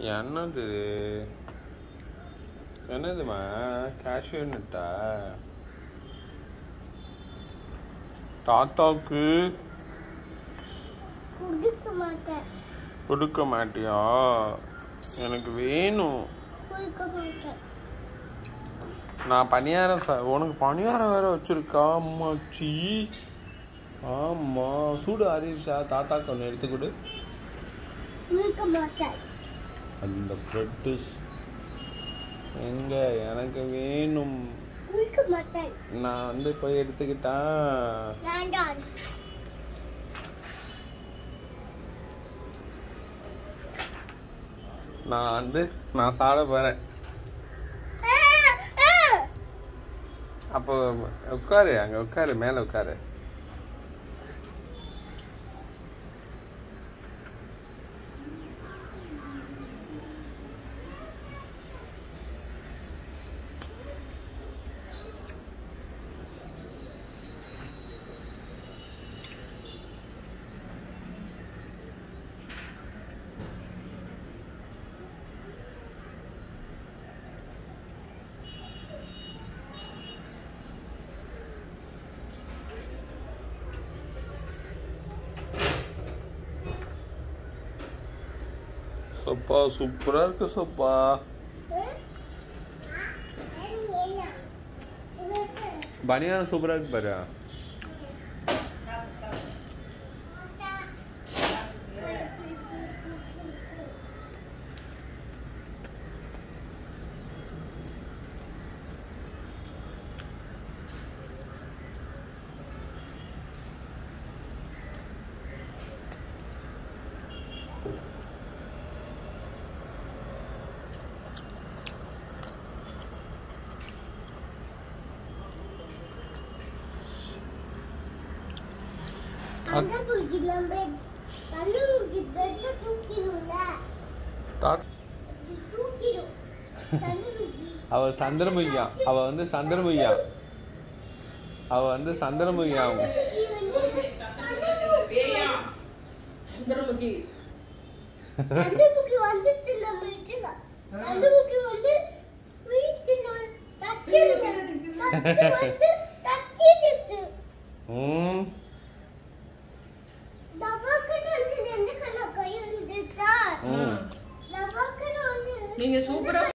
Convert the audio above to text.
என்னது என்னதுமா கேஷ்யூ நட்டா தாத்தாக்கு குடிக்க மாட்டேன் கொடுக்க மாட்டியா எனக்கு வேணும் குடிக்க மாட்டேன் நான் பணியாரம் சா உனக்கு பணியாரம் வேற வச்சிருக்கா அம்மாச்சி ஆமா சூடு ஆறிடுச்சா தாத்தாக்கு ஒன்று எடுத்து கொடு குடிக்க மாட்டேன் அந்த ப்ரெட்டு எங்க எனக்கு வேணும் குடிக்க மாட்டேன் நான் வந்து போய் எடுத்துக்கிட்டா வேண்டாம் நான் வந்து நான் சாப்பிட போறேன் ஆ, ஆ. அப்போ உட்காரு அங்க உட்காரு மேல உட்காரு சப்பா சூப்பரா இருக்கு சப்பா பனியாரம் சூப்பரா இருக்கு பாரு தண்ணி குடிக்க நம்ம தண்ணி குடிக்க பெட்ட தூக்கிடும்ல தாத் தூக்கிடும் தண்ணி குடிக்க அவ சந்திரமுகியா அவ வந்து சந்திரமுகியா அவ வந்து சந்திரமுகியா சுந்தரமுகி தண்டுமுக்கி வந்துச்சு நம்ம வீட்டுல தண்டுமுக்கி வந்து வீட்டுல தட்டில தட்டி வந்து தட்டிடுச்சு ம்